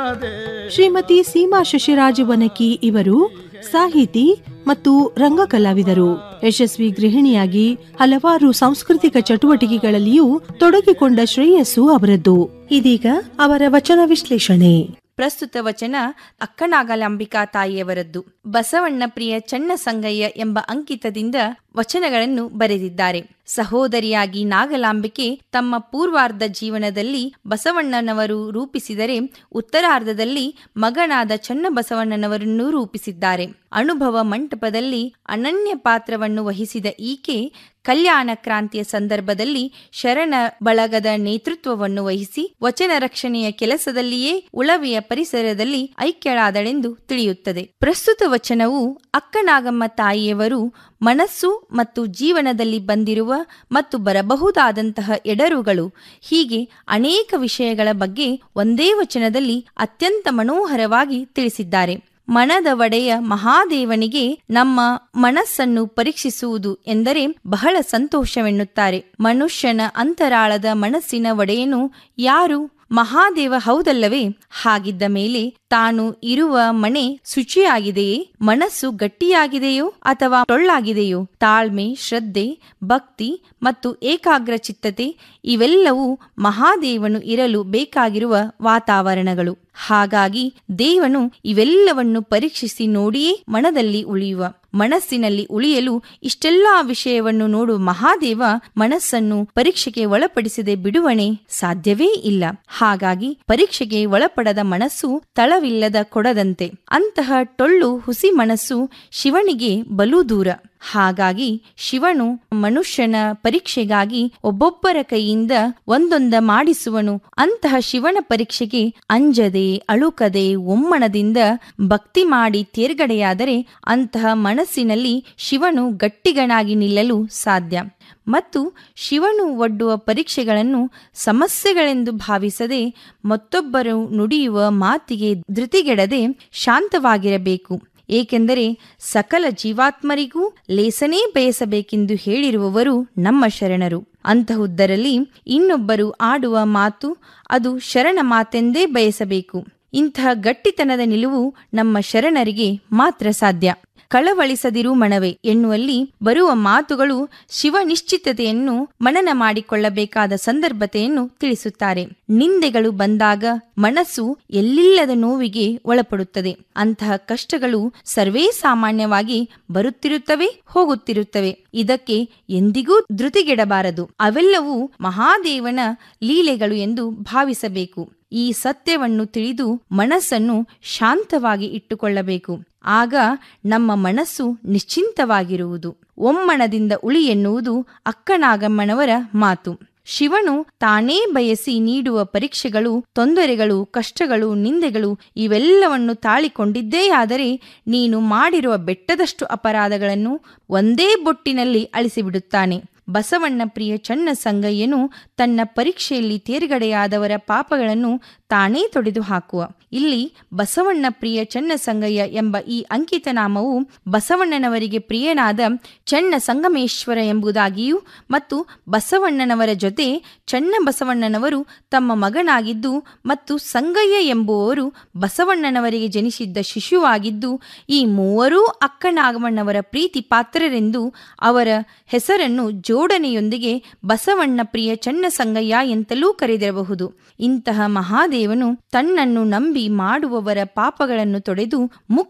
ಶ್ರೀಮತಿ ಸೀಮಾ ಶಶಿರಾಜ ವನಕಿ ಇವರು ಸಾಹಿತಿ ಮತ್ತು ರಂಗಕಲಾವಿದರು ಯಶಸ್ವಿ ಗೃಹಿಣಿಯಾಗಿ ಹಲವಾರು ಸಾಂಸ್ಕೃತಿಕ ಚಟುವಟಿಕೆಗಳಲ್ಲಿಯೂ ತೊಡಗಿಕೊಂಡ ಶ್ರೇಯಸ್ಸು ಅವರದ್ದು ಇದೀಗ ಅವರ ವಚನ ವಿಶ್ಲೇಷಣೆ ಪ್ರಸ್ತುತ ವಚನ ಅಕ್ಕನಾಗಲಾಂಬಿಕಾ ತಾಯಿಯವರದ್ದು ಬಸವಣ್ಣ ಪ್ರಿಯ ಚನ್ನ ಸಂಗಯ್ಯ ಎಂಬ ಅಂಕಿತದಿಂದ ವಚನಗಳನ್ನು ಬರೆದಿದ್ದಾರೆ ಸಹೋದರಿಯಾಗಿ ನಾಗಲಾಂಬಿಕೆ ತಮ್ಮ ಪೂರ್ವಾರ್ಧ ಜೀವನದಲ್ಲಿ ಬಸವಣ್ಣನವರು ರೂಪಿಸಿದರೆ ಉತ್ತರಾರ್ಧದಲ್ಲಿ ಮಗನಾದ ಚನ್ನಬಸವಣ್ಣನವರನ್ನೂ ರೂಪಿಸಿದ್ದಾರೆ ಅನುಭವ ಮಂಟಪದಲ್ಲಿ ಅನನ್ಯ ಪಾತ್ರವನ್ನು ವಹಿಸಿದ ಈಕೆ ಕಲ್ಯಾಣ ಕ್ರಾಂತಿಯ ಸಂದರ್ಭದಲ್ಲಿ ಶರಣ ಬಳಗದ ನೇತೃತ್ವವನ್ನು ವಹಿಸಿ ವಚನ ರಕ್ಷಣೆಯ ಕೆಲಸದಲ್ಲಿಯೇ ಉಳವಿಯ ಪರಿಸರದಲ್ಲಿ ಐಕ್ಯಳಾದಳೆಂದು ತಿಳಿಯುತ್ತದೆ ಪ್ರಸ್ತುತ ವಚನವು ಅಕ್ಕನಾಗಮ್ಮ ತಾಯಿಯವರು ಮನಸ್ಸು ಮತ್ತು ಜೀವನದಲ್ಲಿ ಬಂದಿರುವ ಮತ್ತು ಬರಬಹುದಾದಂತಹ ಎಡರುಗಳು ಹೀಗೆ ಅನೇಕ ವಿಷಯಗಳ ಬಗ್ಗೆ ಒಂದೇ ವಚನದಲ್ಲಿ ಅತ್ಯಂತ ಮನೋಹರವಾಗಿ ತಿಳಿಸಿದ್ದಾರೆ ಮನದ ಒಡೆಯ ಮಹಾದೇವನಿಗೆ ನಮ್ಮ ಮನಸ್ಸನ್ನು ಪರೀಕ್ಷಿಸುವುದು ಎಂದರೆ ಬಹಳ ಸಂತೋಷವೆನ್ನುತ್ತಾರೆ ಮನುಷ್ಯನ ಅಂತರಾಳದ ಮನಸ್ಸಿನ ಒಡೆಯನು ಯಾರು ಮಹಾದೇವ ಹೌದಲ್ಲವೇ ಹಾಗಿದ್ದ ಮೇಲೆ ತಾನು ಇರುವ ಮನೆ ಶುಚಿಯಾಗಿದೆಯೇ ಮನಸ್ಸು ಗಟ್ಟಿಯಾಗಿದೆಯೋ ಅಥವಾ ಟೊಳ್ಳಾಗಿದೆಯೋ ತಾಳ್ಮೆ ಶ್ರದ್ಧೆ ಭಕ್ತಿ ಮತ್ತು ಏಕಾಗ್ರ ಚಿತ್ತತೆ ಇವೆಲ್ಲವೂ ಮಹಾದೇವನು ಇರಲು ಬೇಕಾಗಿರುವ ವಾತಾವರಣಗಳು ಹಾಗಾಗಿ ದೇವನು ಇವೆಲ್ಲವನ್ನು ಪರೀಕ್ಷಿಸಿ ನೋಡಿಯೇ ಮನದಲ್ಲಿ ಉಳಿಯುವ ಮನಸ್ಸಿನಲ್ಲಿ ಉಳಿಯಲು ಇಷ್ಟೆಲ್ಲಾ ವಿಷಯವನ್ನು ನೋಡುವ ಮಹಾದೇವ ಮನಸ್ಸನ್ನು ಪರೀಕ್ಷೆಗೆ ಒಳಪಡಿಸದೆ ಬಿಡುವಣೆ ಸಾಧ್ಯವೇ ಇಲ್ಲ ಹಾಗಾಗಿ ಪರೀಕ್ಷೆಗೆ ಒಳಪಡದ ಮನಸ್ಸು ತಳವಿಲ್ಲದ ಕೊಡದಂತೆ ಅಂತಹ ಟೊಳ್ಳು ಹುಸಿ ಮನಸ್ಸು ಶಿವನಿಗೆ ಬಲು ದೂರ ಹಾಗಾಗಿ ಶಿವನು ಮನುಷ್ಯನ ಪರೀಕ್ಷೆಗಾಗಿ ಒಬ್ಬೊಬ್ಬರ ಕೈಯಿಂದ ಒಂದೊಂದ ಮಾಡಿಸುವನು ಅಂತಹ ಶಿವನ ಪರೀಕ್ಷೆಗೆ ಅಂಜದೆ ಅಳುಕದೆ ಒಮ್ಮಣದಿಂದ ಭಕ್ತಿ ಮಾಡಿ ತೇರ್ಗಡೆಯಾದರೆ ಅಂತಹ ಮನಸ್ಸಿನಲ್ಲಿ ಶಿವನು ಗಟ್ಟಿಗನಾಗಿ ನಿಲ್ಲಲು ಸಾಧ್ಯ ಮತ್ತು ಶಿವನು ಒಡ್ಡುವ ಪರೀಕ್ಷೆಗಳನ್ನು ಸಮಸ್ಯೆಗಳೆಂದು ಭಾವಿಸದೆ ಮತ್ತೊಬ್ಬರು ನುಡಿಯುವ ಮಾತಿಗೆ ಧೃತಿಗೆಡದೆ ಶಾಂತವಾಗಿರಬೇಕು ಏಕೆಂದರೆ ಸಕಲ ಜೀವಾತ್ಮರಿಗೂ ಲೇಸನೇ ಬಯಸಬೇಕೆಂದು ಹೇಳಿರುವವರು ನಮ್ಮ ಶರಣರು ಅಂತಹುದರಲ್ಲಿ ಇನ್ನೊಬ್ಬರು ಆಡುವ ಮಾತು ಅದು ಶರಣ ಮಾತೆಂದೇ ಬಯಸಬೇಕು ಇಂತಹ ಗಟ್ಟಿತನದ ನಿಲುವು ನಮ್ಮ ಶರಣರಿಗೆ ಮಾತ್ರ ಸಾಧ್ಯ ಕಳವಳಿಸದಿರು ಮಣವೆ ಎನ್ನುವಲ್ಲಿ ಬರುವ ಮಾತುಗಳು ಶಿವ ನಿಶ್ಚಿತತೆಯನ್ನು ಮನನ ಮಾಡಿಕೊಳ್ಳಬೇಕಾದ ಸಂದರ್ಭತೆಯನ್ನು ತಿಳಿಸುತ್ತಾರೆ ನಿಂದೆಗಳು ಬಂದಾಗ ಮನಸ್ಸು ಎಲ್ಲಿಲ್ಲದ ನೋವಿಗೆ ಒಳಪಡುತ್ತದೆ ಅಂತಹ ಕಷ್ಟಗಳು ಸರ್ವೇ ಸಾಮಾನ್ಯವಾಗಿ ಬರುತ್ತಿರುತ್ತವೆ ಹೋಗುತ್ತಿರುತ್ತವೆ ಇದಕ್ಕೆ ಎಂದಿಗೂ ಧೃತಿಗೆಡಬಾರದು ಅವೆಲ್ಲವೂ ಮಹಾದೇವನ ಲೀಲೆಗಳು ಎಂದು ಭಾವಿಸಬೇಕು ಈ ಸತ್ಯವನ್ನು ತಿಳಿದು ಮನಸ್ಸನ್ನು ಶಾಂತವಾಗಿ ಇಟ್ಟುಕೊಳ್ಳಬೇಕು ಆಗ ನಮ್ಮ ಮನಸ್ಸು ನಿಶ್ಚಿಂತವಾಗಿರುವುದು ಒಮ್ಮಣದಿಂದ ಉಳಿ ಎನ್ನುವುದು ಅಕ್ಕನಾಗಮ್ಮನವರ ಮಾತು ಶಿವನು ತಾನೇ ಬಯಸಿ ನೀಡುವ ಪರೀಕ್ಷೆಗಳು ತೊಂದರೆಗಳು ಕಷ್ಟಗಳು ನಿಂದೆಗಳು ಇವೆಲ್ಲವನ್ನು ತಾಳಿಕೊಂಡಿದ್ದೇ ಆದರೆ ನೀನು ಮಾಡಿರುವ ಬೆಟ್ಟದಷ್ಟು ಅಪರಾಧಗಳನ್ನು ಒಂದೇ ಬೊಟ್ಟಿನಲ್ಲಿ ಅಳಿಸಿಬಿಡುತ್ತಾನೆ ಬಸವಣ್ಣ ಪ್ರಿಯ ಚನ್ನ ಸಂಗಯ್ಯನು ತನ್ನ ಪರೀಕ್ಷೆಯಲ್ಲಿ ತೇರ್ಗಡೆಯಾದವರ ಪಾಪಗಳನ್ನು ತಾನೇ ತೊಡೆದು ಹಾಕುವ ಇಲ್ಲಿ ಬಸವಣ್ಣ ಪ್ರಿಯ ಚನ್ನ ಸಂಗಯ್ಯ ಎಂಬ ಈ ಅಂಕಿತ ನಾಮವು ಬಸವಣ್ಣನವರಿಗೆ ಪ್ರಿಯನಾದ ಚನ್ನ ಸಂಗಮೇಶ್ವರ ಎಂಬುದಾಗಿಯೂ ಮತ್ತು ಬಸವಣ್ಣನವರ ಜೊತೆ ಚನ್ನ ಬಸವಣ್ಣನವರು ತಮ್ಮ ಮಗನಾಗಿದ್ದು ಮತ್ತು ಸಂಗಯ್ಯ ಎಂಬುವವರು ಬಸವಣ್ಣನವರಿಗೆ ಜನಿಸಿದ್ದ ಶಿಶುವಾಗಿದ್ದು ಈ ಮೂವರೂ ಅಕ್ಕನಾಗಮಣ್ಣವರ ಪ್ರೀತಿ ಪಾತ್ರರೆಂದು ಅವರ ಹೆಸರನ್ನು ಜೋಡಣೆಯೊಂದಿಗೆ ಬಸವಣ್ಣ ಪ್ರಿಯ ಚನ್ನ ಸಂಗಯ್ಯ ಎಂತಲೂ ಕರೆದಿರಬಹುದು ಇಂತಹ ಮಹಾದೇವನು ತನ್ನನ್ನು ನಂಬಿ ಮಾಡುವವರ ಪಾಪಗಳನ್ನು ತೊಡೆದು ಮುಕ್ತ